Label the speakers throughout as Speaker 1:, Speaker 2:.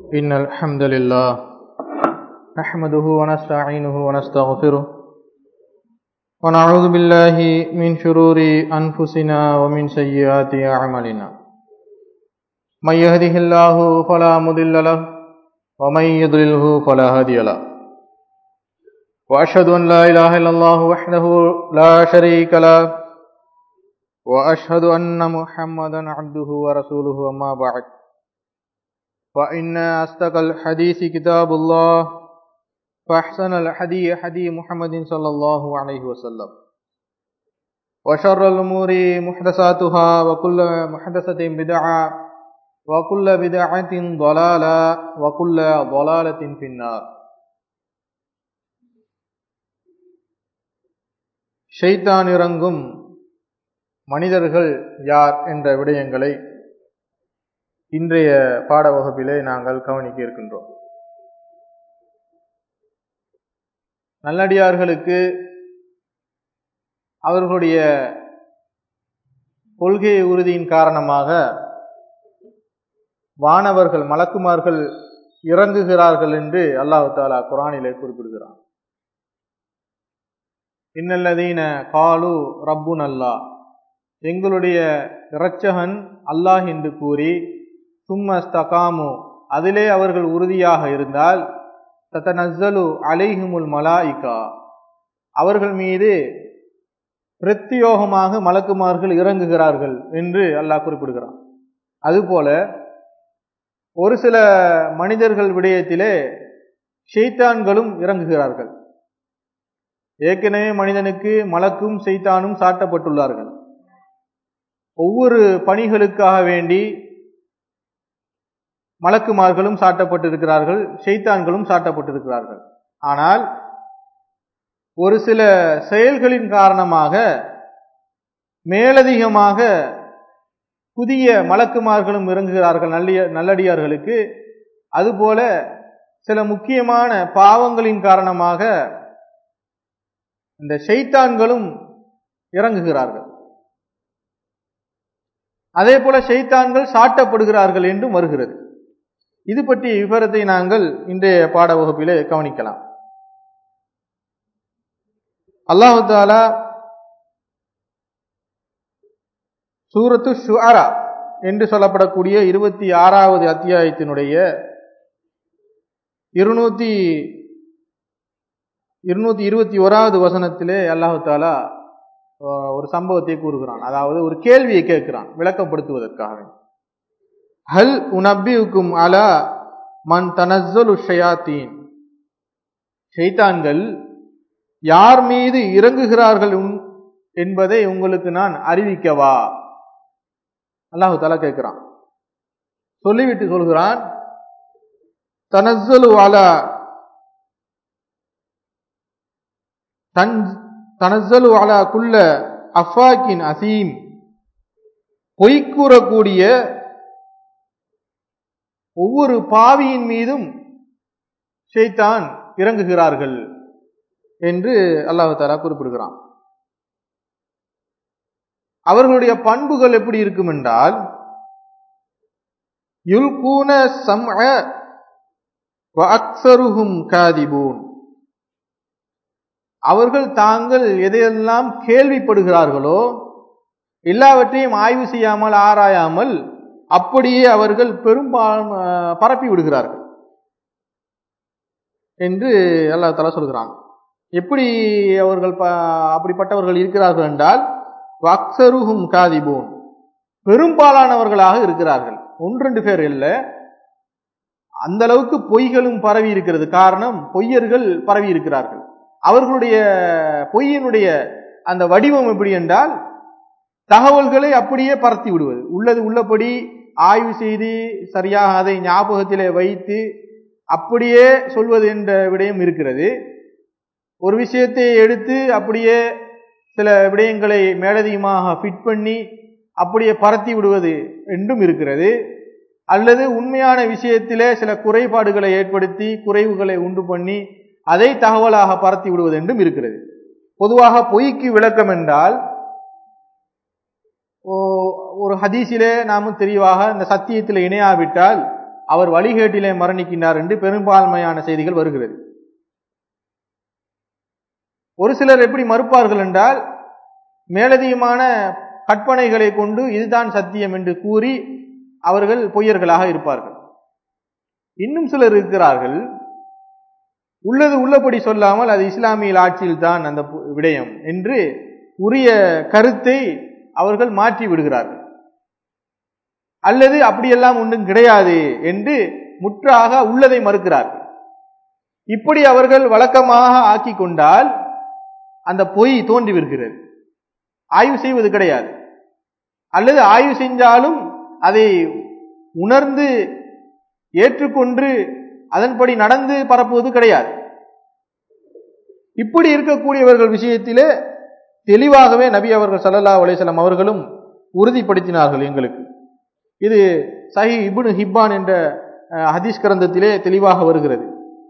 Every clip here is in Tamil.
Speaker 1: إن الحمد لله نحمده ونستعينه ونستغفره ونعوذ بالله من شرور أنفسنا ومن سيئات أعمالنا من يهده الله فلا مضل له ومن يضلله فلا هادي له وأشهد أن لا إله إلا الله وحده لا شريك له وأشهد أن محمدا عبده ورسوله أما بعد فإن أصدق الحديث كتاب الله فأحسن الحديث حديث محمد صلى الله عليه وسلم وشر الأمور محدثاتها وكل محدثة بدعة وكل بدعة ضلالة وكل ضلالة في النار ஷைத்தான் இறங்கும் மனிதர்கள் யார் என்ற விடயங்களை இன்றைய பாட வகுப்பிலே நாங்கள் கவனிக்க இருக்கின்றோம் நல்லடியார்களுக்கு அவர்களுடைய கொள்கை உறுதியின் காரணமாக வானவர்கள் மலக்குமார்கள் இறங்குகிறார்கள் என்று அல்லாஹு தாலா குரானிலே குறிப்பிடுகிறான் இன்னல்லதீன காலு ரப்புன் அல்லாஹ் எங்களுடைய இரட்சகன் அல்லாஹ் என்று கூறி சும்மஸ்தகாமு அதிலே அவர்கள் உறுதியாக இருந்தால் தத்தனஸ்ஸலு அலைஹிமுல் மலாயிகா அவர்கள் மீது பிரத்தியோகமாக மலக்குமார்கள் இறங்குகிறார்கள் என்று அல்லாஹ் குறிப்பிடுகிறான் அதுபோல ஒரு சில மனிதர்கள் விடயத்திலே ஷெய்தான்களும் இறங்குகிறார்கள் ஏற்கனவே மனிதனுக்கு மலக்கும் செய்தானும் சாட்டப்பட்டுள்ளார்கள் ஒவ்வொரு பணிகளுக்காக வேண்டி மலக்குமார்களும் சாட்டப்பட்டிருக்கிறார்கள் செய்தான்களும் சாட்டப்பட்டிருக்கிறார்கள் ஆனால் ஒரு சில செயல்களின் காரணமாக மேலதிகமாக புதிய மலக்குமார்களும் இறங்குகிறார்கள் நல்லிய நல்லடியார்களுக்கு அதுபோல சில முக்கியமான பாவங்களின் காரணமாக இந்த செய்தான்களும் இறங்குகிறார்கள் அதே போல செய்தான்கள் சாட்டப்படுகிறார்கள் என்றும் வருகிறது இது பற்றிய விவரத்தை நாங்கள் இன்றைய பாட வகுப்பிலே கவனிக்கலாம் அல்லாஹு தாலா சூரத்து ஷுஅரா என்று சொல்லப்படக்கூடிய இருபத்தி ஆறாவது அத்தியாயத்தினுடைய இருநூத்தி இருநூத்தி இருபத்தி ஓராவது வசனத்திலே அல்லாஹு தாலா ஒரு சம்பவத்தை கூறுகிறான் அதாவது ஒரு கேள்வியை கேட்கிறான் விளக்கப்படுத்துவதற்காக ஹல் உனபியுக்கும் அலா மன் தனஸ்ஸலு ஷயாத்தீன் ஷைத்தான்கள் யார் மீது இறங்குகிறார்கள் என்பதை உங்களுக்கு நான் அறிவிக்கவா அல்லாஹு தாலா கேட்கிறான் சொல்லிவிட்டு சொல்கிறான் தனஸ்ஸலு அலா தன் தனஸ்ஸலு அலா குல்ல அஃபாக்கின் அசீம் பொய்க்கூறக்கூடிய ஒவ்வொரு பாவியின் மீதும் ஷைத்தான் இறங்குகிறார்கள் என்று அல்லாஹு தாலா குறிப்பிடுகிறான் அவர்களுடைய பண்புகள் எப்படி இருக்கும் என்றால் யுல்கூன சம் அக்சருகும் காதிபூன் அவர்கள் தாங்கள் எதையெல்லாம் கேள்விப்படுகிறார்களோ எல்லாவற்றையும் ஆய்வு செய்யாமல் ஆராயாமல் அப்படியே அவர்கள் பெரும்பாலும் பரப்பி விடுகிறார்கள் என்று அல்லா தலா சொல்கிறான் எப்படி அவர்கள் அப்படிப்பட்டவர்கள் இருக்கிறார்கள் என்றால் அக்சருகும் காதிபோன் பெரும்பாலானவர்களாக இருக்கிறார்கள் ஒன்றெண்டு பேர் இல்லை அந்த அளவுக்கு பொய்களும் பரவி இருக்கிறது காரணம் பொய்யர்கள் பரவி இருக்கிறார்கள் அவர்களுடைய பொய்யினுடைய அந்த வடிவம் எப்படி என்றால் தகவல்களை அப்படியே பரத்தி விடுவது உள்ளது உள்ளபடி ஆய்வு செய்து சரியாக அதை ஞாபகத்திலே வைத்து அப்படியே சொல்வது என்ற விடயம் இருக்கிறது ஒரு விஷயத்தை எடுத்து அப்படியே சில விடயங்களை மேலதிகமாக ஃபிட் பண்ணி அப்படியே பரத்தி விடுவது என்றும் இருக்கிறது அல்லது உண்மையான விஷயத்திலே சில குறைபாடுகளை ஏற்படுத்தி குறைவுகளை உண்டு பண்ணி அதை தகவலாக பரத்தி விடுவது என்றும் இருக்கிறது பொதுவாக பொய்க்கு விளக்கம் என்றால் ஓ- ஒரு ஹதீஸிலே நாமும் தெளிவாக இந்த சத்தியத்தில் இணையாவிட்டால் அவர் வழிகேட்டிலே மரணிக்கின்றார் என்று பெரும்பான்மையான செய்திகள் வருகிறது ஒரு சிலர் எப்படி மறுப்பார்கள் என்றால் மேலதிகமான கற்பனைகளை கொண்டு இதுதான் சத்தியம் என்று கூறி அவர்கள் பொய்யர்களாக இருப்பார்கள் இன்னும் சிலர் இருக்கிறார்கள் உள்ளது உள்ளபடி சொல்லாமல் அது இஸ்லாமிய ஆட்சியில் தான் அந்த விடயம் என்று உரிய கருத்தை அவர்கள் மாற்றி விடுகிறார்கள் அல்லது அப்படியெல்லாம் ஒன்றும் கிடையாது என்று முற்றாக உள்ளதை மறுக்கிறார்கள் இப்படி அவர்கள் வழக்கமாக ஆக்கி கொண்டால் அந்த பொய் தோன்றி வருகிறது ஆய்வு செய்வது கிடையாது அல்லது ஆய்வு செஞ்சாலும் அதை உணர்ந்து ஏற்றுக்கொண்டு அதன்படி நடந்து பரப்புவது கிடையாது இப்படி இருக்கக்கூடியவர்கள் விஷயத்திலே தெளிவாகவே நபி அவர்கள் சல்லல்லா அலிசல்லாம் அவர்களும் உறுதிப்படுத்தினார்கள் எங்களுக்கு இது சஹி இபுன் ஹிப்பான் என்ற ஹதீஸ் கிரந்தத்திலே தெளிவாக வருகிறது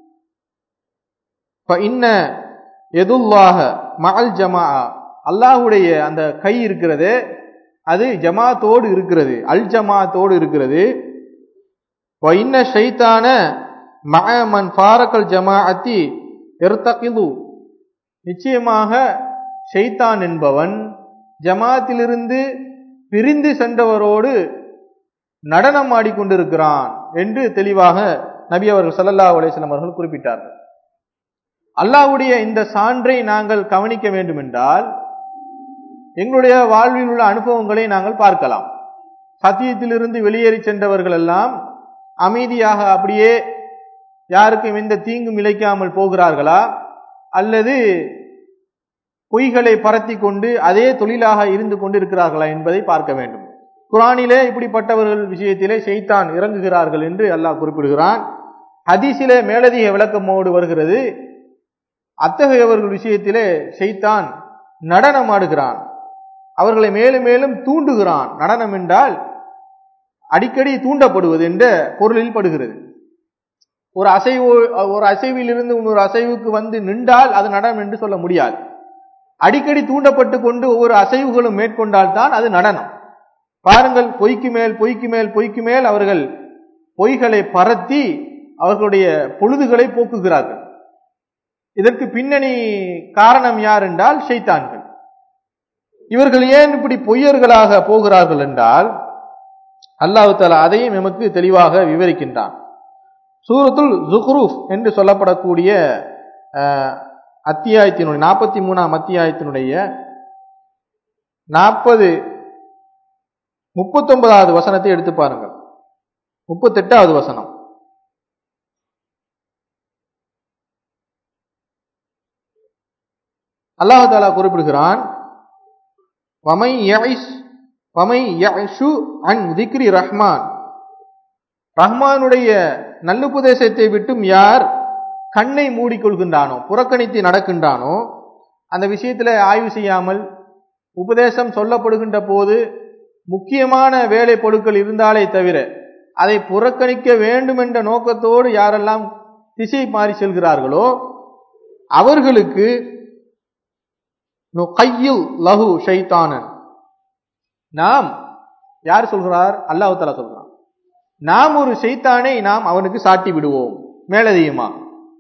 Speaker 1: இன்ன எதுல்லாக மகள் ஜமா அல்லாஹுடைய அந்த கை இருக்கிறது அது ஜமாத்தோடு இருக்கிறது அல் ஜமாத்தோடு இருக்கிறது இன்ன ஷைத்தான மகமன் ஃபாரக்கல் ஜமாஅத்தி எர்தகிது நிச்சயமாக ஷைத்தான் என்பவன் ஜமாத்திலிருந்து பிரிந்து சென்றவரோடு நடனம் ஆடிக்கொண்டிருக்கிறான் என்று தெளிவாக நபி அவர்கள் சல்லல்லா அலிஸ்லாம் அவர்கள் குறிப்பிட்டார்கள் அல்லாவுடைய இந்த சான்றை நாங்கள் கவனிக்க வேண்டும் என்றால் எங்களுடைய வாழ்வில் உள்ள அனுபவங்களை நாங்கள் பார்க்கலாம் சத்தியத்திலிருந்து வெளியேறி சென்றவர்கள் எல்லாம் அமைதியாக அப்படியே யாருக்கும் எந்த தீங்கும் இழைக்காமல் போகிறார்களா அல்லது பொய்களை பரத்தி கொண்டு அதே தொழிலாக இருந்து கொண்டிருக்கிறார்களா என்பதை பார்க்க வேண்டும் குரானிலே இப்படிப்பட்டவர்கள் விஷயத்திலே செய்தான் இறங்குகிறார்கள் என்று அல்லாஹ் குறிப்பிடுகிறான் ஹதீஸிலே மேலதிக விளக்கமோடு வருகிறது அத்தகையவர்கள் விஷயத்திலே செய்தான் நடனம் ஆடுகிறான் அவர்களை மேலும் மேலும் தூண்டுகிறான் நடனம் என்றால் அடிக்கடி தூண்டப்படுவது என்ற பொருளில் படுகிறது ஒரு அசைவு ஒரு அசைவில் இருந்து இன்னொரு அசைவுக்கு வந்து நின்றால் அது நடனம் என்று சொல்ல முடியாது அடிக்கடி தூண்டப்பட்டு கொண்டு ஒவ்வொரு அசைவுகளும் மேற்கொண்டால் தான் அது நடனம் பாருங்கள் பொய்க்கு மேல் பொய்க்கு மேல் பொய்க்கு மேல் அவர்கள் பொய்களை பரத்தி அவர்களுடைய பொழுதுகளை போக்குகிறார்கள் இதற்கு பின்னணி காரணம் யார் என்றால் ஷைத்தான்கள் இவர்கள் ஏன் இப்படி பொய்யர்களாக போகிறார்கள் என்றால் அல்லாஹு தாலா அதையும் நமக்கு தெளிவாக விவரிக்கின்றான் சூரத்துல் ஜுஹ்ரூஃப் என்று சொல்லப்படக்கூடிய அத்தியாயத்தினுடைய நாற்பத்தி மூணாம் அத்தியாயத்தினுடைய நாற்பது முப்பத்தொன்பதாவது வசனத்தை எடுத்து பாருங்கள் முப்பத்தெட்டாவது வசனம் அல்லாஹு தாலா குறிப்பிடுகிறான் வமை யைஷ் வமை யஷு அன் திக்ரி ரஹ்மான் ரஹ்மானுடைய நல்லுபதேசத்தை விட்டும் யார் கண்ணை மூடிக்கொள்கின்றானோ புறக்கணித்து நடக்கின்றானோ அந்த விஷயத்தில் ஆய்வு செய்யாமல் உபதேசம் சொல்லப்படுகின்ற போது முக்கியமான வேலை பொருட்கள் இருந்தாலே தவிர அதை புறக்கணிக்க வேண்டும் என்ற நோக்கத்தோடு யாரெல்லாம் திசை மாறி செல்கிறார்களோ அவர்களுக்கு கையில் லஹு ஷைத்தானன் நாம் யார் சொல்கிறார் அல்லாஹு தாலா சொல்கிறான் நாம் ஒரு செய்தானை நாம் அவனுக்கு சாட்டி விடுவோம் மேலதிகமா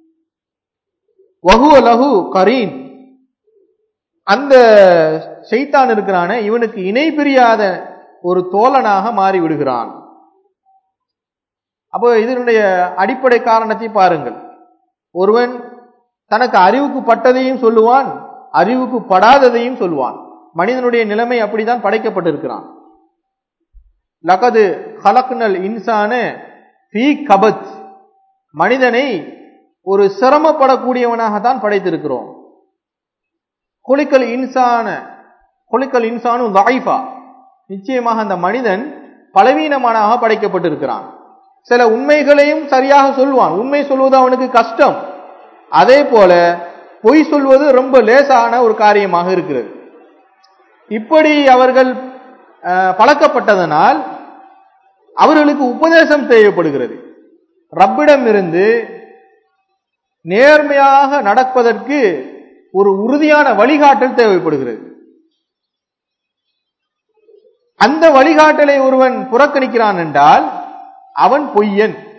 Speaker 1: வஹுவ லஹு கரீன் அந்த செய்தான் இருக்கிறான இவனுக்கு இணை பிரியாத ஒரு தோழனாக மாறி விடுகிறான் அப்போ இதனுடைய அடிப்படை காரணத்தை பாருங்கள் ஒருவன் தனக்கு அறிவுக்கு பட்டதையும் சொல்லுவான் அறிவுக்கு படாததையும் சொல்லுவான் மனிதனுடைய நிலைமை அப்படிதான் படைக்கப்பட்டிருக்கிறான் லகது ஹலக்னல் இன்சான ஃபீ கபத் மனிதனை ஒரு சிரமப்படக்கூடியவனாக தான் படைத்திருக்கிறோம் குளிக்கல் இன்சான குளிக்கல் இன்சானு தாய்ஃபா நிச்சயமாக அந்த மனிதன் பலவீனமானாக படைக்கப்பட்டிருக்கிறான் சில உண்மைகளையும் சரியாக சொல்வான் உண்மை சொல்வது அவனுக்கு கஷ்டம் அதே போல பொய் சொல்வது ரொம்ப லேசான ஒரு காரியமாக இருக்கிறது இப்படி அவர்கள் பழக்கப்பட்டதனால் அவர்களுக்கு உபதேசம் தேவைப்படுகிறது ரப்பிடம் இருந்து நேர்மையாக நடப்பதற்கு ஒரு உறுதியான வழிகாட்டல் தேவைப்படுகிறது அந்த வழிகாட்டலை ஒருவன் புறக்கணிக்கிறான் என்றால் அவன் பொய்யன்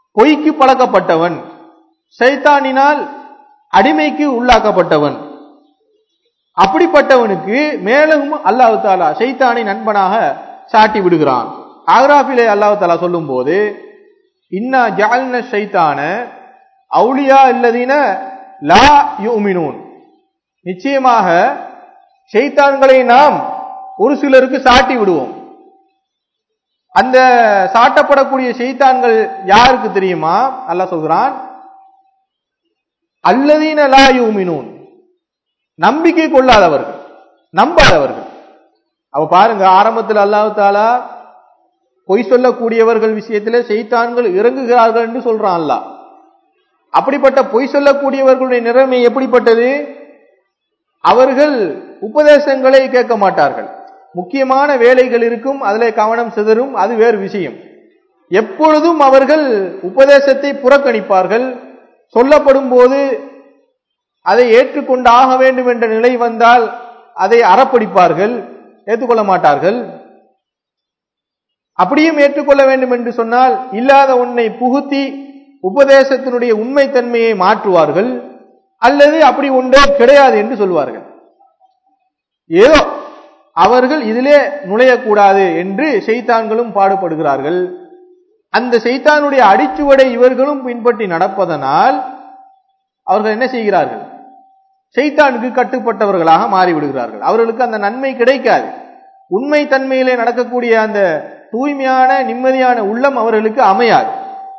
Speaker 1: பொய்க்கு பழக்கப்பட்டவன் சைத்தானினால் அடிமைக்கு உள்ளாக்கப்பட்டவன் அப்படிப்பட்டவனுக்கு மேலும் அல்லாஹு தாலா சைத்தானை நண்பனாக சாட்டி விடுகிறான் ஆக்ராஃபிலே அல்லாஹு தாலா சொல்லும் போது இன்னா ஜால்ன சைத்தான அவுலியா இல்லதின லா யூமினூன் நிச்சயமாக ஷைத்தான்களை நாம் ஒரு சிலருக்கு சாட்டி விடுவோம் அந்த சாட்டப்படக்கூடிய செய்தான்கள் யாருக்கு தெரியுமா அல்லாஹ் சொல்கிறான் அல்லதீன லா யூமினூன் நம்பிக்கை கொள்ளாதவர்கள் நம்பாதவர்கள் அவ பாருங்க ஆரம்பத்தில் அல்லாஹ் தாலா பொய் சொல்லக்கூடியவர்கள் விஷயத்திலே செய்தான்கள் இறங்குகிறார்கள் என்று சொல்றான் அல்லாஹ் அப்படிப்பட்ட பொய் சொல்லக்கூடியவர்களுடைய நிலைமை எப்படிப்பட்டது அவர்கள் உபதேசங்களை கேட்க மாட்டார்கள் முக்கியமான வேலைகள் இருக்கும் அதில் கவனம் சிதறும் அது வேறு விஷயம் எப்பொழுதும் அவர்கள் உபதேசத்தை புறக்கணிப்பார்கள் சொல்லப்படும் போது அதை ஏற்றுக்கொண்டாக வேண்டும் என்ற நிலை வந்தால் அதை அறப்படிப்பார்கள் ஏற்றுக்கொள்ள மாட்டார்கள் அப்படியும் ஏற்றுக்கொள்ள வேண்டும் என்று சொன்னால் இல்லாத ஒன்றை புகுத்தி உபதேசத்தினுடைய உண்மைத்தன்மையை மாற்றுவார்கள் அல்லது அப்படி ஒன்றே கிடையாது என்று சொல்வார்கள் ஏதோ அவர்கள் இதிலே நுழையக்கூடாது என்று செய்தான்களும் பாடுபடுகிறார்கள் அந்த செய்தானுடைய அடிச்சுவடை இவர்களும் பின்பற்றி நடப்பதனால் அவர்கள் என்ன செய்கிறார்கள் செய்தானுக்கு கட்டுப்பட்டவர்களாக மாறிவிடுகிறார்கள் அவர்களுக்கு அந்த நன்மை கிடைக்காது உண்மை தன்மையிலே நடக்கக்கூடிய அந்த தூய்மையான நிம்மதியான உள்ளம் அவர்களுக்கு அமையாது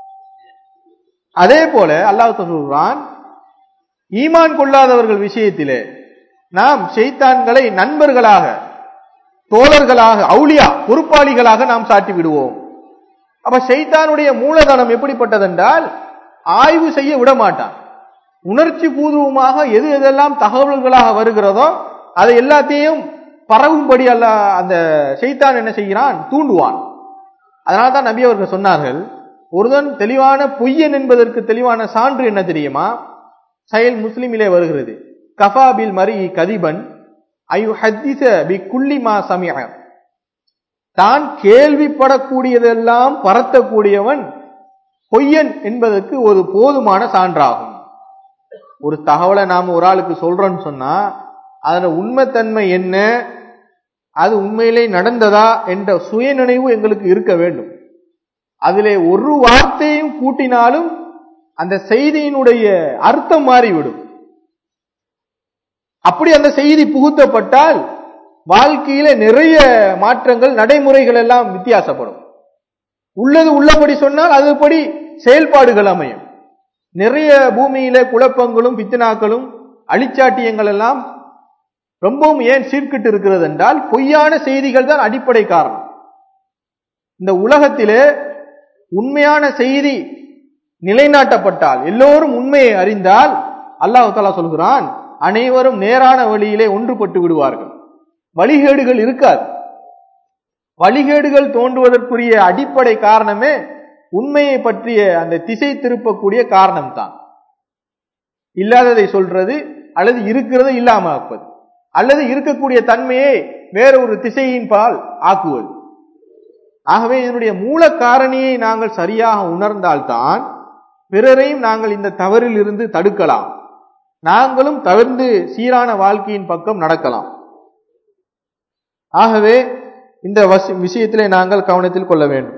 Speaker 1: அதே போல அல்லாஹ் சொல்றான் ஈமான் கொள்ளாதவர்கள் விஷயத்திலே நாம் செய்தான்களை நண்பர்களாக தோழர்களாக அவுளியா பொறுப்பாளிகளாக நாம் சாட்டி விடுவோம் அப்ப செய்தானுடைய மூலதனம் எப்படிப்பட்டதென்றால் ஆய்வு செய்ய விட மாட்டான் உணர்ச்சி பூர்வமாக எது எதெல்லாம் தகவல்களாக வருகிறதோ அதை எல்லாத்தையும் பரவும்படி அல்ல அந்த செய்தான் என்ன செய்கிறான் தூண்டுவான் அதனால தான் நபி அவர்கள் சொன்னார்கள் ஒருவன் தெளிவான பொய்யன் என்பதற்கு தெளிவான சான்று என்ன தெரியுமா சயல் முஸ்லிமிலே வருகிறது கஃபாபில் மரி கதிபன் ஐயு ஹத்திச பி குல்லிமா சமிய தான் கேள்விப்படக்கூடியதெல்லாம் பரத்தக்கூடியவன் பொய்யன் என்பதற்கு ஒரு போதுமான சான்றாகும் ஒரு தகவலை நாம் ஒரு ஆளுக்கு சொல்றோம்னு சொன்னா அதோட உண்மைத்தன்மை என்ன அது உண்மையிலே நடந்ததா என்ற சுயநினைவு எங்களுக்கு இருக்க வேண்டும் அதிலே ஒரு வார்த்தையும் கூட்டினாலும் அந்த செய்தியினுடைய அர்த்தம் மாறிவிடும் அப்படி அந்த செய்தி புகுத்தப்பட்டால் வாழ்க்கையில நிறைய மாற்றங்கள் நடைமுறைகள் எல்லாம் வித்தியாசப்படும் உள்ளது உள்ளபடி சொன்னால் அதுபடி செயல்பாடுகள் அமையும் நிறைய பூமியில குழப்பங்களும் பித்தனாக்களும் அழிச்சாட்டியங்கள் எல்லாம் ரொம்பவும் ஏன் சீர்கிட்டு இருக்கிறது என்றால் பொய்யான செய்திகள் தான் அடிப்படை காரணம் இந்த உலகத்திலே உண்மையான செய்தி நிலைநாட்டப்பட்டால் எல்லோரும் உண்மையை அறிந்தால் அல்லாஹு தாலா சொல்கிறான் அனைவரும் நேரான வழியிலே ஒன்றுபட்டு விடுவார்கள் வழிகேடுகள் இருக்காது வழிகேடுகள் தோன்றுவதற்குரிய அடிப்படை காரணமே உண்மையை பற்றிய அந்த திசை திருப்பக்கூடிய காரணம் தான் இல்லாததை சொல்றது அல்லது இருக்கிறதை இல்லாம ஆக்குவது அல்லது இருக்கக்கூடிய தன்மையை வேற ஒரு திசையின் பால் ஆக்குவது ஆகவே இதனுடைய மூல காரணியை நாங்கள் சரியாக உணர்ந்தால்தான் பிறரையும் நாங்கள் இந்த தவறில் இருந்து தடுக்கலாம் நாங்களும் தவிர்ந்து சீரான வாழ்க்கையின் பக்கம் நடக்கலாம் ஆகவே இந்த விஷயத்திலே நாங்கள் கவனத்தில் கொள்ள வேண்டும்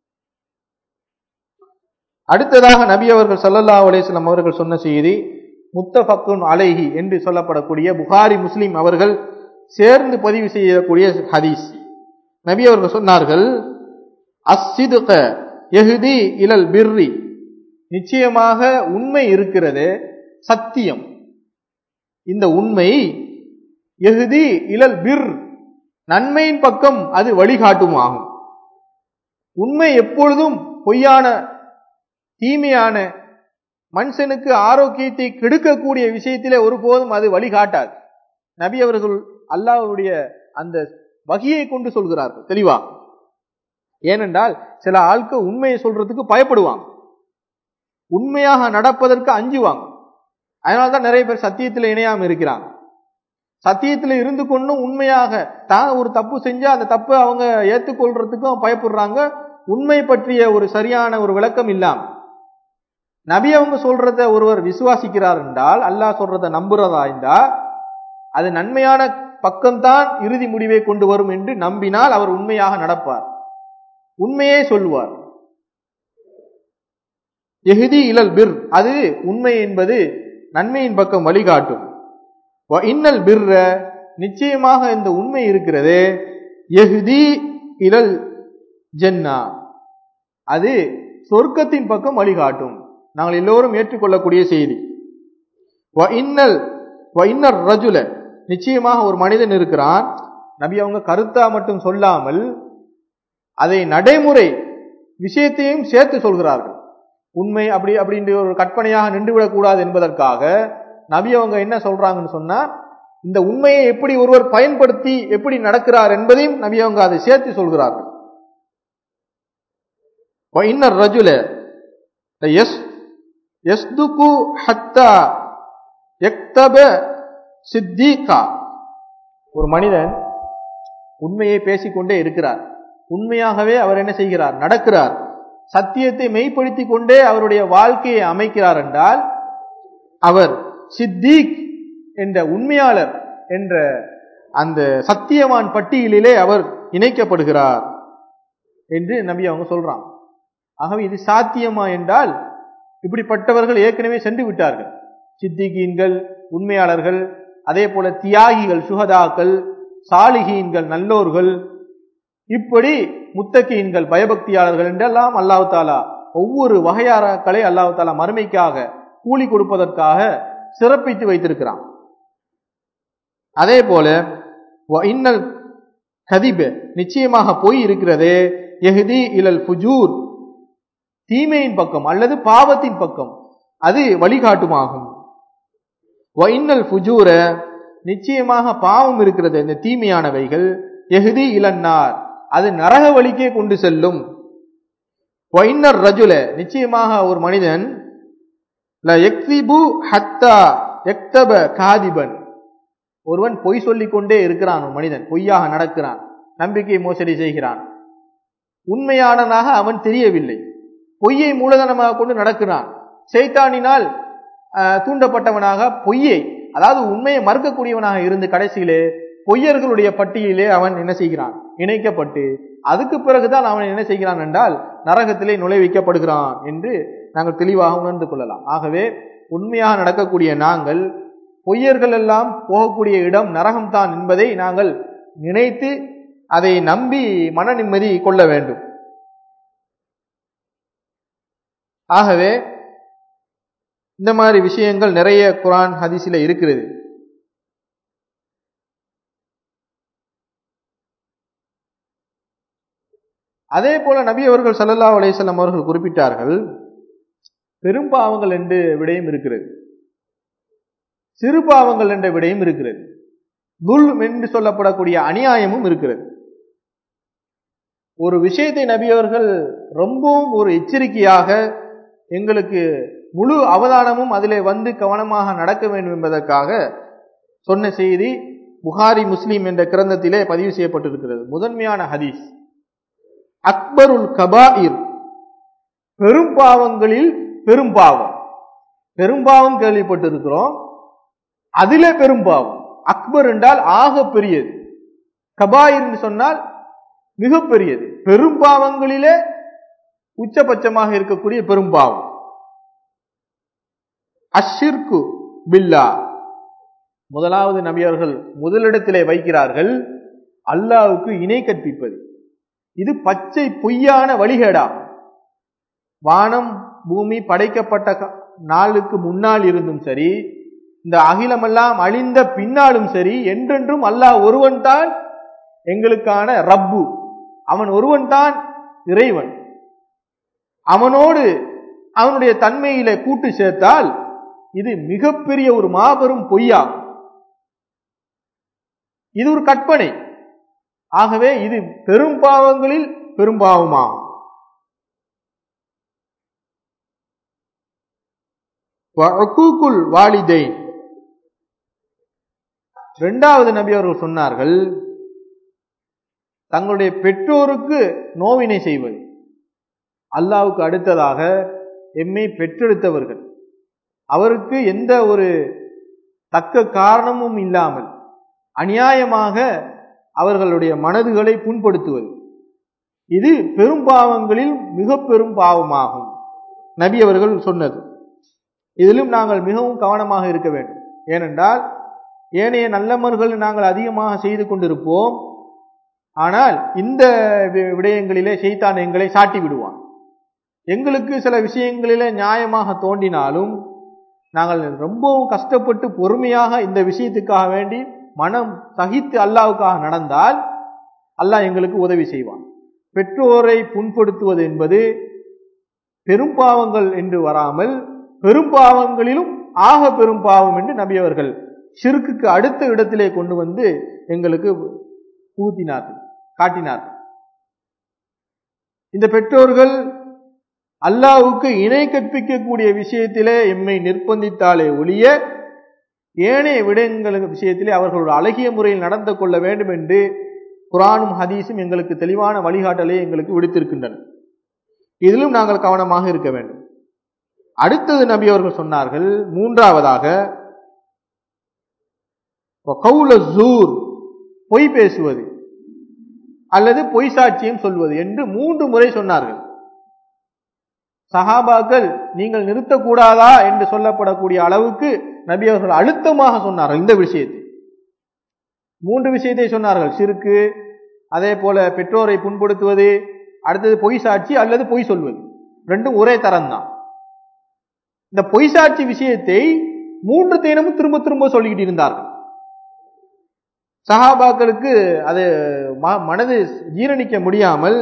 Speaker 1: அடுத்ததாக நபி அவர்கள் சல்லல்லா அலேஸ்லம் அவர்கள் சொன்ன செய்தி முத்தபக்குன் அலைஹி என்று சொல்லப்படக்கூடிய புகாரி முஸ்லிம் அவர்கள் சேர்ந்து பதிவு செய்யக்கூடிய ஹதீஸ் நபி அவர்கள் சொன்னார்கள் அஸ்ஸிதுக எஹுதி இலல் பிர்ரி நிச்சயமாக உண்மை இருக்கிறது சத்தியம் இந்த உண்மை எகுதி இலல் பிர் நன்மையின் பக்கம் அது வழிகாட்டுமாகும் உண்மை எப்பொழுதும் பொய்யான தீமையான மனுஷனுக்கு ஆரோக்கியத்தை கெடுக்கக்கூடிய விஷயத்திலே ஒருபோதும் அது வழிகாட்டாது நபி அவர்கள் அல்லாஹ்வுடைய அந்த வகையை கொண்டு சொல்கிறார்கள் தெளிவா ஏனென்றால் சில ஆட்கள் உண்மையை சொல்றதுக்கு பயப்படுவாங்க உண்மையாக நடப்பதற்கு அஞ்சுவாங்க அதனால்தான் நிறைய பேர் சத்தியத்தில் இணையாம இருக்கிறாங்க சத்தியத்தில் இருந்து கொண்டும் உண்மையாக தான் ஒரு தப்பு செஞ்சா அந்த தப்பை அவங்க ஏற்றுக்கொள்றதுக்கும் பயப்படுறாங்க உண்மை பற்றிய ஒரு சரியான ஒரு விளக்கம் இல்லாம நபி அவங்க சொல்றத ஒருவர் விசுவாசிக்கிறார் என்றால் அல்லாஹ் சொல்றத நம்புறதா இருந்தா அது நன்மையான பக்கம்தான் இறுதி முடிவை கொண்டு வரும் என்று நம்பினால் அவர் உண்மையாக நடப்பார் உண்மையே சொல்லுவார் எஹ்தி இலல் பிர் அது உண்மை என்பது நன்மையின் பக்கம் வழிகாட்டும் வ இன்னல் பிர்ர நிச்சயமாக இந்த உண்மை இருக்கிறது எஹ்தி இலல் ஜென்னா அது சொர்க்கத்தின் பக்கம் வழிகாட்டும் நாங்கள் எல்லோரும் ஏற்றுக்கொள்ளக்கூடிய செய்தி வ இன்னல் வ இன்னர் ரஜுல நிச்சயமாக ஒரு மனிதன் இருக்கிறான் நபி அவங்க கருத்தா மட்டும் சொல்லாமல் அதை நடைமுறை விஷயத்தையும் சேர்த்து சொல்கிறார்கள் உண்மை அப்படி அப்படின்ற ஒரு கற்பனையாக நின்றுவிடக் கூடாது என்பதற்காக நபி அவங்க என்ன சொல்றாங்கன்னு சொன்னா இந்த உண்மையை எப்படி ஒருவர் பயன்படுத்தி எப்படி நடக்கிறார் என்பதையும் நபி அவங்க அதை சேர்த்து சொல்கிறார்கள் இன்னர் ரஜுல எஸ் எஸ்துகு ஹத்தா எக்தப சித்திகா ஒரு மனிதன் உண்மையை பேசிக்கொண்டே இருக்கிறார் உண்மையாகவே அவர் என்ன செய்கிறார் நடக்கிறார் சத்தியத்தை மெய்ப்படுத்தி கொண்டே அவருடைய வாழ்க்கையை அமைக்கிறார் என்றால் அவர் சித்தீக் என்ற உண்மையாளர் என்ற அந்த சத்தியவான் பட்டியலிலே அவர் இணைக்கப்படுகிறார் என்று நபி அவங்க சொல்றாங்க ஆகவே இது சாத்தியமா என்றால் இப்படிப்பட்டவர்கள் ஏற்கனவே சென்று விட்டார்கள் சித்திகீன்கள் உண்மையாளர்கள் அதே போல தியாகிகள் சுகதாக்கள் சாலிகீன்கள் நல்லோர்கள் இப்படி முத்தகீன்கள் பயபக்தியாளர்கள் என்றெல்லாம் அல்லாஹு தாலா ஒவ்வொரு வகையாராக்களை அல்லாஹு தாலா மறுமைக்காக கூலி கொடுப்பதற்காக சிறப்பித்து வைத்திருக்கிறான் அதே போல இன்னல் கதிப நிச்சயமாக போய் இருக்கிறதே எஹதி இலல் ஃபுஜூர் தீமையின் பக்கம் அல்லது பாவத்தின் பக்கம் அது வழிகாட்டுமாகும் இன்னல் ஃபுஜூர நிச்சயமாக பாவம் இருக்கிறது இந்த தீமையானவைகள் எஹதி இலன்னார் அது நரக வழிக்கே கொண்டு செல்லும் இன்னர் ரஜுல நிச்சயமாக ஒரு மனிதன் ஹத்தா எக்தப காதிபன் ஒருவன் பொய் சொல்லிக் கொண்டே இருக்கிறான் ஒரு மனிதன் பொய்யாக நடக்கிறான் நம்பிக்கை மோசடி செய்கிறான் உண்மையானனாக அவன் தெரியவில்லை பொய்யை மூலதனமாக கொண்டு நடக்கிறான் செய்தானினால் தூண்டப்பட்டவனாக பொய்யை அதாவது உண்மையை மறுக்கக்கூடியவனாக இருந்து கடைசியிலே பொய்யர்களுடைய பட்டியலே அவன் என்ன செய்கிறான் இணைக்கப்பட்டு அதுக்கு பிறகுதான் அவன் என்ன செய்கிறான் என்றால் நரகத்திலே நுழைவிக்கப்படுகிறான் என்று நாங்கள் தெளிவாக உணர்ந்து கொள்ளலாம் ஆகவே உண்மையாக நடக்கக்கூடிய நாங்கள் பொய்யர்கள் எல்லாம் போகக்கூடிய இடம் நரகம்தான் என்பதை நாங்கள் நினைத்து அதை நம்பி மன நிம்மதி கொள்ள வேண்டும் ஆகவே இந்த மாதிரி விஷயங்கள் நிறைய குரான் ஹதீஸில் இருக்கிறது அதே போல நபி அவர்கள் சல்லல்லா அலையம் அவர்கள் குறிப்பிட்டார்கள் பெரும் பாவங்கள் என்று விடையும் இருக்கிறது சிறு பாவங்கள் என்ற விடையும் இருக்கிறது துல் என்று சொல்லப்படக்கூடிய அநியாயமும் இருக்கிறது ஒரு விஷயத்தை நபி அவர்கள் ரொம்பவும் ஒரு எச்சரிக்கையாக எங்களுக்கு முழு அவதானமும் அதிலே வந்து கவனமாக நடக்க வேண்டும் என்பதற்காக சொன்ன செய்தி புகாரி முஸ்லீம் என்ற கிரந்தத்திலே பதிவு செய்யப்பட்டிருக்கிறது முதன்மையான ஹதீஸ் அக்பருல் கபாயிர் பெரும் பாவங்களில் பெரும் பாவம் பெரும்பாவம் கேள்விப்பட்டிருக்கிறோம் அதிலே பெரும் பாவம் அக்பர் என்றால் ஆக பெரியது கபாயிர் சொன்னால் மிக பெரியது பெரும் பாவங்களிலே உச்சபட்சமாக இருக்கக்கூடிய பெரும் பாவம் அஷிர்கு பில்லா முதலாவது நபியவர்கள் முதலிடத்திலே வைக்கிறார்கள் அல்லாவுக்கு இணை கற்பிப்பது இது பச்சை பொய்யான வழிகேடாகும் வானம் பூமி படைக்கப்பட்ட நாளுக்கு முன்னால் இருந்தும் சரி இந்த அகிலமெல்லாம் அழிந்த பின்னாலும் சரி என்றென்றும் அல்லாஹ் ஒருவன் தான் எங்களுக்கான ரப்பு அவன் ஒருவன் தான் இறைவன் அவனோடு அவனுடைய தன்மையில கூட்டு சேர்த்தால் இது மிகப்பெரிய ஒரு மாபெரும் பொய்யாகும் இது ஒரு கற்பனை ஆகவே இது பெரும் பாவங்களில் பெரும் பாவமாகும் வாலிதை இரண்டாவது நபி அவர்கள் சொன்னார்கள் தங்களுடைய பெற்றோருக்கு நோவினை செய்வது அல்லாவுக்கு அடுத்ததாக எம்மை பெற்றெடுத்தவர்கள் அவருக்கு எந்த ஒரு தக்க காரணமும் இல்லாமல் அநியாயமாக அவர்களுடைய மனதுகளை புண்படுத்துவது இது பெரும் பாவங்களில் மிக பெரும் பாவமாகும் நபி அவர்கள் சொன்னது இதிலும் நாங்கள் மிகவும் கவனமாக இருக்க வேண்டும் ஏனென்றால் ஏனைய நல்லமர்கள் நாங்கள் அதிகமாக செய்து கொண்டிருப்போம் ஆனால் இந்த வி- விடயங்களிலே செய்தான் எங்களை சாட்டி விடுவான் எங்களுக்கு சில விஷயங்களிலே நியாயமாக தோன்றினாலும் நாங்கள் ரொம்பவும் கஷ்டப்பட்டு பொறுமையாக இந்த விஷயத்துக்காக வேண்டி மனம் சகித்து அல்லாவுக்காக நடந்தால் அல்லாஹ் எங்களுக்கு உதவி செய்வான் பெற்றோரை புண்படுத்துவது என்பது பெரும் பாவங்கள் என்று வராமல் பெரும் பாவங்களிலும் ஆக பெரும் பாவம் என்று நபி அவர்கள் ஷிர்க்குக்கு அடுத்த இடத்திலே கொண்டு வந்து எங்களுக்கு பூத்தினார்கள் காட்டினார்கள் இந்த பெற்றோர்கள் அல்லாஹ்வுக்கு இணை கற்பிக்கக்கூடிய விஷயத்திலே எம்மை நிர்பந்தித்தாலே ஒழிய ஏனைய விடயங்களுக்கு விஷயத்திலே அவர்களோட அழகிய முறையில் நடந்து கொள்ள வேண்டும் என்று குரானும் ஹதீஸும் எங்களுக்கு தெளிவான வழிகாட்டலை எங்களுக்கு விடுத்திருக்கின்றன இதிலும் நாங்கள் கவனமாக இருக்க வேண்டும் அடுத்தது நபி அவர்கள் சொன்னார்கள் மூன்றாவதாக கவுல ஜூர் பொய் பேசுவது அல்லது பொய் சாட்சியம் சொல்வது என்று மூன்று முறை சொன்னார்கள் சஹாபாக்கள் நீங்கள் நிறுத்தக்கூடாதா என்று சொல்லப்படக்கூடிய அளவுக்கு நபி அவர்கள் அழுத்தமாக சொன்னார்கள் இந்த விஷயத்தை மூன்று விஷயத்தை சொன்னார்கள் சிறுக்கு அதே போல பெற்றோரை புண்படுத்துவது அடுத்தது பொய் சாட்சி அல்லது பொய் சொல்வது ரெண்டும் ஒரே தரம்தான் இந்த பொய் சாட்சி விஷயத்தை மூன்று தினமும் திரும்ப திரும்ப சொல்லிக்கிட்டு இருந்தார்கள் சஹாபாக்களுக்கு அது ம- மனது ஜீரணிக்க முடியாமல்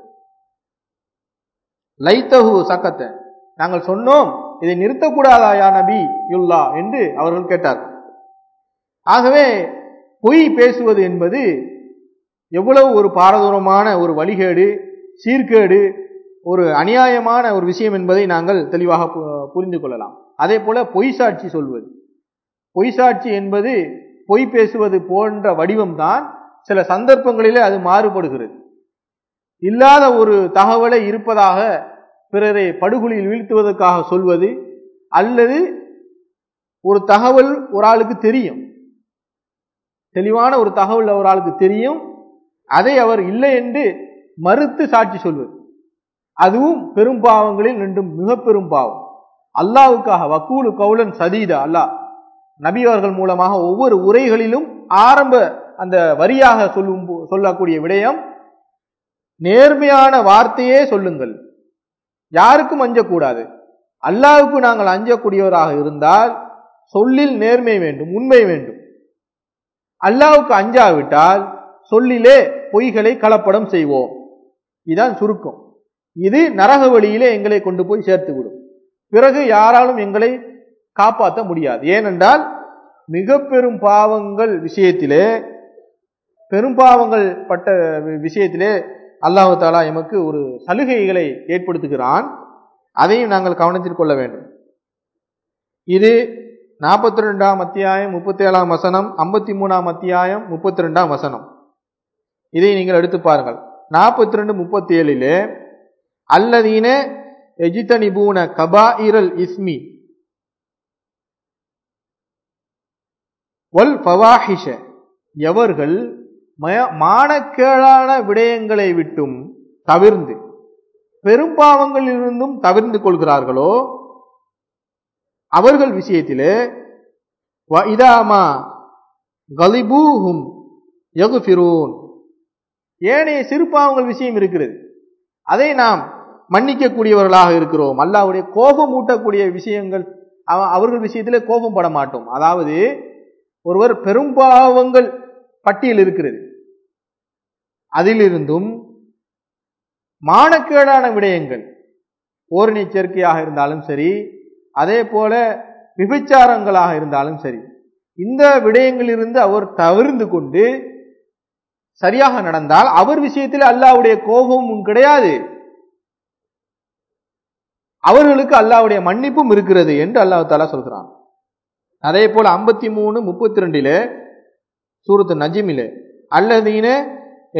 Speaker 1: லைத்தஹு சக்கத்தை நாங்கள் சொன்னோம் இதை நிறுத்தக்கூடாதா யா நபி யுல்லா என்று அவர்கள் கேட்டார்கள் ஆகவே பொய் பேசுவது என்பது எவ்வளவு ஒரு பாரதூரமான ஒரு வழிகேடு சீர்கேடு ஒரு அநியாயமான ஒரு விஷயம் என்பதை நாங்கள் தெளிவாக பு- புரிந்து கொள்ளலாம் அதே போல பொய் சாட்சி சொல்வது பொய் சாட்சி என்பது பொய் பேசுவது போன்ற வடிவம்தான் சில சந்தர்ப்பங்களிலே அது மாறுபடுகிறது இல்லாத ஒரு தகவலை இருப்பதாக பிறரை படுகொலியில் வீழ்த்துவதற்காக சொல்வது அல்லது ஒரு தகவல் ஒரு ஆளுக்கு தெரியும் தெளிவான ஒரு தகவல் ஒரு ஆளுக்கு தெரியும் அதை அவர் இல்லை என்று மறுத்து சாட்சி சொல்வது அதுவும் பெரும் பாவங்களில் ரெண்டும் மிக பெரும் பாவம் அல்லாவுக்காக வக்கூலு கவுலன் சதீதா அல்லாஹ் நபி அவர்கள் மூலமாக ஒவ்வொரு உரைகளிலும் ஆரம்ப அந்த வரியாக சொல்லும் போ- சொல்லக்கூடிய விடயம் நேர்மையான வார்த்தையே சொல்லுங்கள் யாருக்கும் அஞ்சக்கூடாது அல்லாஹ்வுக்கு நாங்கள் அஞ்சக்கூடியவராக இருந்தால் சொல்லில் நேர்மை வேண்டும் உண்மை வேண்டும் அல்லாஹ்வுக்கு அஞ்சாவிட்டால் சொல்லிலே பொய்களை கலப்படம் செய்வோம் இதான் சுருக்கம் இது நரக வழியிலே எங்களை கொண்டு போய் சேர்த்து விடும் பிறகு யாராலும் எங்களை காப்பாற்ற முடியாது ஏனென்றால் மிக பெரும் பாவங்கள் விஷயத்திலே பெரும் பாவங்கள் பட்ட வி- விஷயத்திலே அல்லாஹு தாலா எமக்கு ஒரு சலுகைகளை ஏற்படுத்துகிறான் அதையும் நாங்கள் கவனத்தில் கொள்ள வேண்டும் இது நாற்பத்தி ரெண்டாம் அத்தியாயம் முப்பத்தி ஏழாம் வசனம் ஐம்பத்தி மூணாம் அத்தியாயம் முப்பத்தி ரெண்டாம் வசனம் இதை நீங்கள் எடுத்து பாருங்கள் நாற்பத்தி ரெண்டு முப்பத்தி ஏழிலே அல்லதீன எஜித்தனிபூன கபா இரல் இஸ்மி வல் ஃபவாஹிஷ எவர்கள் மய- மானக்கேடான விடயங்களை விட்டும் தவிர்ந்து பெரும் பாவங்களிலிருந்தும் தவிர்ந்து கொள்கிறார்களோ அவர்கள் விஷயத்திலே வ இதாமா கலிபூஹும் யகுஃபிரூன் ஏனைய சிறு பாவங்கள் விஷயம் இருக்கிறது அதை நாம் மன்னிக்கக்கூடியவர்களாக இருக்கிறோம் அல்லாஹ்வுடைய கோபம் ஊட்டக்கூடிய விஷயங்கள் அவ- அவர்கள் விஷயத்திலே கோபம் பட மாட்டோம் அதாவது ஒருவர் பெரும் பாவங்கள் பட்டியல் இருக்கிறது அதிலிருந்தும் மானக்கேடான விடயங்கள் ஓரணி சேர்க்கையாக இருந்தாலும் சரி அதே போல விபச்சாரங்களாக இருந்தாலும் சரி இந்த விடயங்களிலிருந்து அவர் தவிர்ந்து கொண்டு சரியாக நடந்தால் அவர் விஷயத்தில் அல்லாஹ்வுடைய கோபமும் கிடையாது அவர்களுக்கு அல்லாஹ்வுடைய மன்னிப்பும் இருக்கிறது என்று அல்லாஹ் தாலா சொல்கிறான் அதே போல ஐம்பத்தி மூணு முப்பத்தி ரெண்டிலே சூரத்து நஜிமிலே அல்லதீன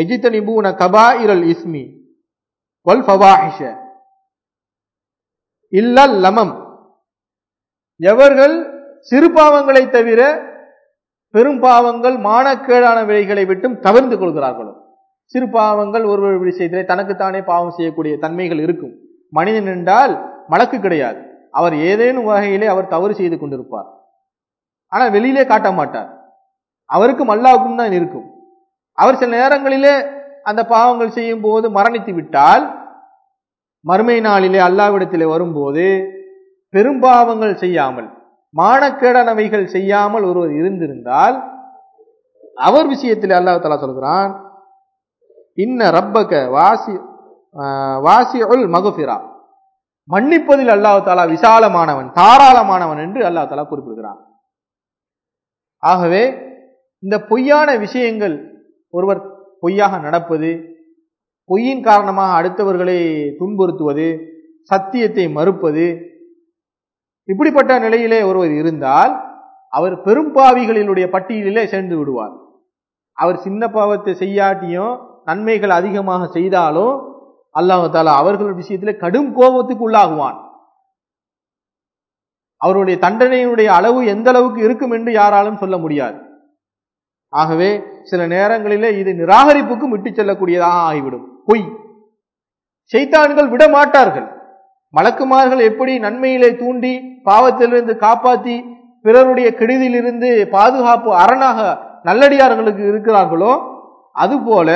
Speaker 1: எஜித்தனிபூன கபா இரல் இஸ்மி வல் ஃபவாஹிஷ இல்லல் லமம் எவர்கள் சிறு பாவங்களை தவிர பெரும் பாவங்கள் மானக்கேடான விலைகளை விட்டும் தவிர்த்து கொள்கிறார்களோ சிறு பாவங்கள் ஒரு ஒரு விஷயத்திலே தனக்குத்தானே பாவம் செய்யக்கூடிய தன்மைகள் இருக்கும் மனிதன் என்றால் மலக்கு கிடையாது அவர் ஏதேனும் வகையிலே அவர் தவறு செய்து கொண்டிருப்பார் ஆனால் வெளியிலே காட்ட மாட்டார் அவருக்கும் அல்லாவுக்கும் தான் இருக்கும் அவர் சில நேரங்களிலே அந்த பாவங்கள் செய்யும் போது மரணித்து விட்டால் மறுமை நாளிலே அல்லாவிடத்திலே வரும்போது பெரும்பாவங்கள் செய்யாமல் மானக்கேடானவைகள் செய்யாமல் ஒருவர் இருந்திருந்தால் அவர் விஷயத்தில் அல்லாஹ் தலா சொல்கிறான் இன்ன ரப்பக வாசி வாசியுல் மகுஃபிரா மன்னிப்பதில் அல்லாஹ் தாலா விசாலமானவன் தாராளமானவன் என்று அல்லாஹ் தாலா குறிப்பிடுகிறான் ஆகவே இந்த பொய்யான விஷயங்கள் ஒருவர் பொய்யாக நடப்பது பொய்யின் காரணமாக அடுத்தவர்களை துன்புறுத்துவது சத்தியத்தை மறுப்பது இப்படிப்பட்ட நிலையிலே ஒருவர் இருந்தால் அவர் பெரும்பாவிகளினுடைய பட்டியலிலே சேர்ந்து விடுவார் அவர் சின்ன பாவத்தை செய்யாட்டியும் நன்மைகள் அதிகமாக செய்தாலும் அல்லாஹு தாலா அவர்கள் விஷயத்திலே கடும் கோபத்துக்கு உள்ளாகுவான் அவருடைய தண்டனையினுடைய அளவு எந்த அளவுக்கு இருக்கும் என்று யாராலும் சொல்ல முடியாது ஆகவே சில நேரங்களிலே இது நிராகரிப்புக்கும் விட்டு செல்லக்கூடியதாக ஆகிவிடும் பொய் செய்தான்கள் விட மாட்டார்கள் மலக்குமார்கள் எப்படி நன்மையிலே தூண்டி பாவத்திலிருந்து காப்பாற்றி பிறருடைய கெடுதியிலிருந்து பாதுகாப்பு அரணாக நல்லடியார்களுக்கு இருக்கிறார்களோ அதுபோல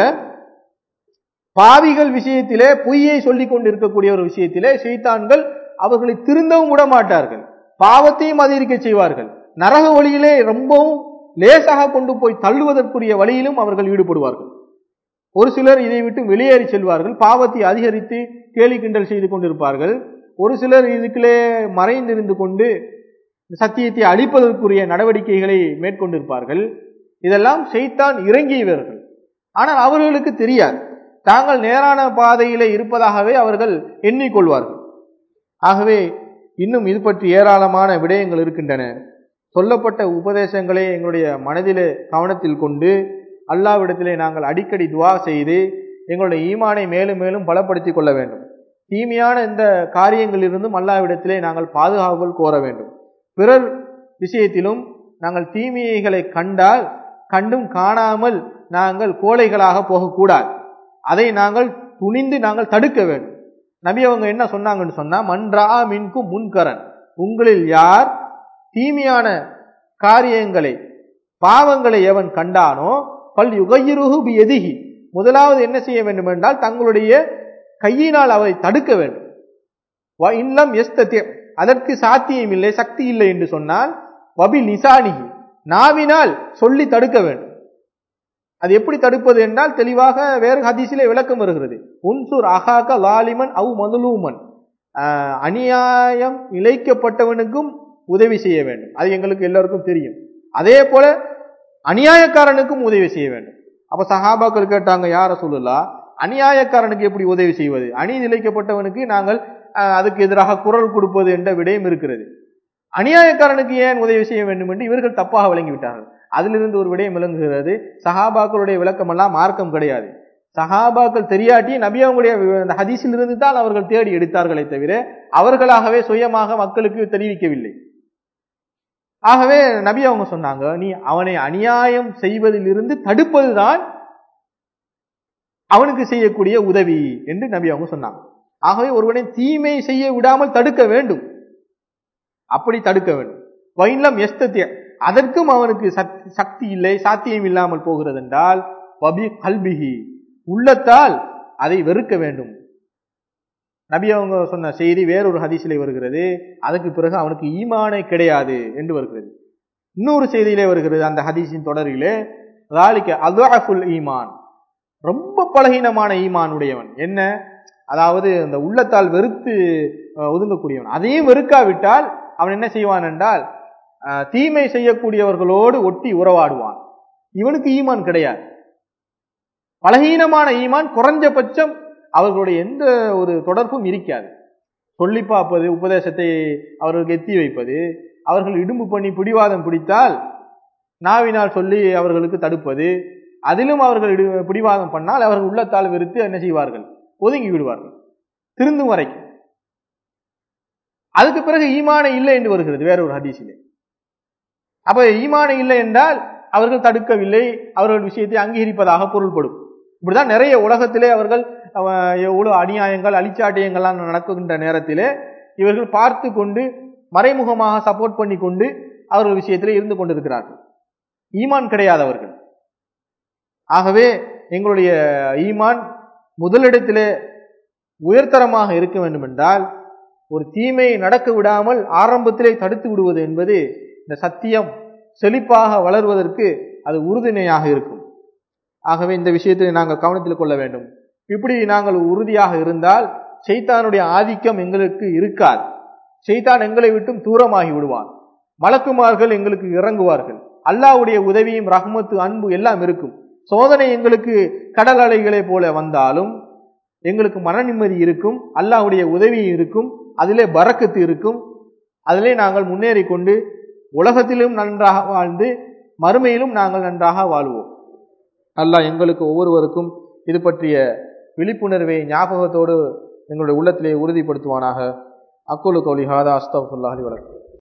Speaker 1: பாவிகள் விஷயத்திலே பொய்யை சொல்லிக் கொண்டிருக்கக்கூடிய ஒரு விஷயத்திலே செய்தான்கள் அவர்களை திருந்தவும் விட மாட்டார்கள் பாவத்தையும் அதிகரிக்க செய்வார்கள் நரக வழியிலே ரொம்பவும் லேசாக கொண்டு போய் தள்ளுவதற்குரிய வழியிலும் அவர்கள் ஈடுபடுவார்கள் ஒரு சிலர் இதை விட்டு வெளியேறி செல்வார்கள் பாவத்தை அதிகரித்து கேலி கிண்டல் செய்து கொண்டிருப்பார்கள் ஒரு சிலர் இதுக்குள்ளே மறைந்திருந்து கொண்டு சத்தியத்தை அழிப்பதற்குரிய நடவடிக்கைகளை மேற்கொண்டிருப்பார்கள் இதெல்லாம் செய்தான் இறங்கியவர்கள் ஆனால் அவர்களுக்கு தெரியாது தாங்கள் நேரான பாதையிலே இருப்பதாகவே அவர்கள் எண்ணிக்கொள்வார்கள் ஆகவே இன்னும் இது பற்றி ஏராளமான விடயங்கள் இருக்கின்றன சொல்லப்பட்ட உபதேசங்களை எங்களுடைய மனதிலே கவனத்தில் கொண்டு அல்லாவிடத்திலே நாங்கள் அடிக்கடி துவா செய்து எங்களுடைய ஈமானை மேலும் மேலும் பலப்படுத்திக் கொள்ள வேண்டும் தீமையான இந்த காரியங்களிலிருந்தும் அல்லாவிடத்திலே நாங்கள் பாதுகாவல் கோர வேண்டும் பிறர் விஷயத்திலும் நாங்கள் தீமைகளை கண்டால் கண்டும் காணாமல் நாங்கள் கோழைகளாக போகக்கூடாது அதை நாங்கள் துணிந்து நாங்கள் தடுக்க வேண்டும் நபி அவங்க என்ன சொன்னாங்கன்னு சொன்னா மன்றா மின்கும் முன்கரன் உங்களில் யார் தீமையான காரியங்களை பாவங்களை எவன் கண்டானோ பல் யுகையிருகு எதிகி முதலாவது என்ன செய்ய வேண்டும் என்றால் தங்களுடைய கையினால் அவரை தடுக்க வேண்டும் இன்னம் எஸ்தே அதற்கு சாத்தியம் இல்லை சக்தி இல்லை என்று சொன்னால் வபி லிசானிகி நாவினால் சொல்லி தடுக்க வேண்டும் அது எப்படி தடுப்பது என்றால் தெளிவாக வேறு ஹதீஸிலே விளக்கம் வருகிறது உன்சூர் அகாக லாலிமன் அவு மதுலூமன் அநியாயம் இழைக்கப்பட்டவனுக்கும் உதவி செய்ய வேண்டும் அது எங்களுக்கு எல்லாருக்கும் தெரியும் அதே போல அநியாயக்காரனுக்கும் உதவி செய்ய வேண்டும் அப்ப சஹாபாக்கள் கேட்டாங்க யார சொல்லலா அநியாயக்காரனுக்கு எப்படி உதவி செய்வது அநீதி இழைக்கப்பட்டவனுக்கு நாங்கள் அதுக்கு எதிராக குரல் கொடுப்பது என்ற விடயம் இருக்கிறது அநியாயக்காரனுக்கு ஏன் உதவி செய்ய வேண்டும் என்று இவர்கள் தப்பாக விளங்கிவிட்டார்கள் அதிலிருந்து ஒரு விடயம் விளங்குகிறது சஹாபாக்களுடைய விளக்கம் எல்லாம் மார்க்கம் கிடையாது சஹாபாக்கள் தெரியாட்டி நபி அவங்களுடைய அந்த ஹதீஸில் இருந்து தான் அவர்கள் தேடி எடுத்தார்களே தவிர அவர்களாகவே சுயமாக மக்களுக்கு தெரிவிக்கவில்லை ஆகவே நபி அவங்க சொன்னாங்க நீ அவனை அநியாயம் செய்வதிலிருந்து தடுப்பதுதான் அவனுக்கு செய்யக்கூடிய உதவி என்று நபி அவங்க சொன்னாங்க ஆகவே ஒருவனை தீமை செய்ய விடாமல் தடுக்க வேண்டும் அப்படி தடுக்க வேண்டும் வைன்லம் எஸ்தத்திய அதற்கும் அவனுக்கு சக்தி இல்லை சாத்தியம் இல்லாமல் போகிறது என்றால் வபி கல்பிஹி உள்ளத்தால் அதை வெறுக்க வேண்டும் நபி அவங்க சொன்ன செய்தி வேறொரு ஹதீஸிலே வருகிறது அதுக்கு பிறகு அவனுக்கு ஈமானே கிடையாது என்று வருகிறது இன்னொரு செய்தியிலே வருகிறது அந்த ஹதீஸின் தொடரிலே ராலிக்க அதாஃபுல் ஈமான் ரொம்ப பலகீனமான ஈமான் உடையவன் என்ன அதாவது அந்த உள்ளத்தால் வெறுத்து ஒதுங்கக்கூடியவன் அதையும் வெறுக்காவிட்டால் அவன் என்ன செய்வான் என்றால் தீமை செய்யக்கூடியவர்களோடு ஒட்டி உறவாடுவான் இவனுக்கு ஈமான் கிடையாது பலகீனமான ஈமான் குறைஞ்சபட்சம் அவர்களுடைய எந்த ஒரு தொடர்பும் இருக்காது சொல்லி பார்ப்பது உபதேசத்தை அவர்களுக்கு எத்தி வைப்பது அவர்கள் இடும்பு பண்ணி பிடிவாதம் பிடித்தால் நாவினால் சொல்லி அவர்களுக்கு தடுப்பது அதிலும் அவர்கள் பிடிவாதம் பண்ணால் அவர்கள் உள்ளத்தால் வெறுத்து என்ன செய்வார்கள் ஒதுங்கி விடுவார்கள் திருந்தும் வரைக்கும் அதுக்கு பிறகு ஈமானை இல்லை என்று வருகிறது வேற ஒரு ஹதீஸிலே அப்ப ஈமானை இல்லை என்றால் அவர்கள் தடுக்கவில்லை அவர்கள் விஷயத்தை அங்கீகரிப்பதாக பொருள்படும் இப்படிதான் நிறைய உலகத்திலே அவர்கள் அஹ், எவ்வளவு அநியாயங்கள் அழிச்சாட்டியங்கள்லாம் நடக்குகின்ற நேரத்திலே இவர்கள் பார்த்து கொண்டு மறைமுகமாக சப்போர்ட் பண்ணி கொண்டு அவர்கள் விஷயத்திலே இருந்து கொண்டிருக்கிறார்கள் ஈமான் கிடையாதவர்கள் ஆகவே எங்களுடைய ஈமான் முதலிடத்திலே உயர்தரமாக இருக்க வேண்டும் என்றால் ஒரு தீமையை நடக்க விடாமல் ஆரம்பத்திலே தடுத்து விடுவது என்பது இந்த சத்தியம் செழிப்பாக வளர்வதற்கு அது உறுதுணையாக இருக்கும் ஆகவே இந்த விஷயத்தை நாங்கள் கவனத்தில் கொள்ள வேண்டும் இப்படி நாங்கள் உறுதியாக இருந்தால் செய்தானுடைய ஆதிக்கம் எங்களுக்கு இருக்காது செய்தான் எங்களை விட்டும் தூரமாகி விடுவான் மலக்குமார்கள் எங்களுக்கு இறங்குவார்கள் அல்லாஹ்வுடைய உதவியும் ரஹ்மத்து அன்பு எல்லாம் இருக்கும் சோதனை எங்களுக்கு கடல் அலைகளை போல வந்தாலும் எங்களுக்கு மன நிம்மதி இருக்கும் அல்லாஹ்வுடைய உதவி இருக்கும் அதிலே பறக்கத்து இருக்கும் அதிலே நாங்கள் முன்னேறி கொண்டு உலகத்திலும் நன்றாக வாழ்ந்து மறுமையிலும் நாங்கள் நன்றாக வாழ்வோம் அல்லாஹ் எங்களுக்கு ஒவ்வொருவருக்கும் இது பற்றிய விழிப்புணர்வை ஞாபகத்தோடு எங்களுடைய உள்ளத்திலே உறுதிப்படுத்துவானாக அக்குலு கௌலி ஹாதா அஸ்தகுல்லாஹி வலக்கும்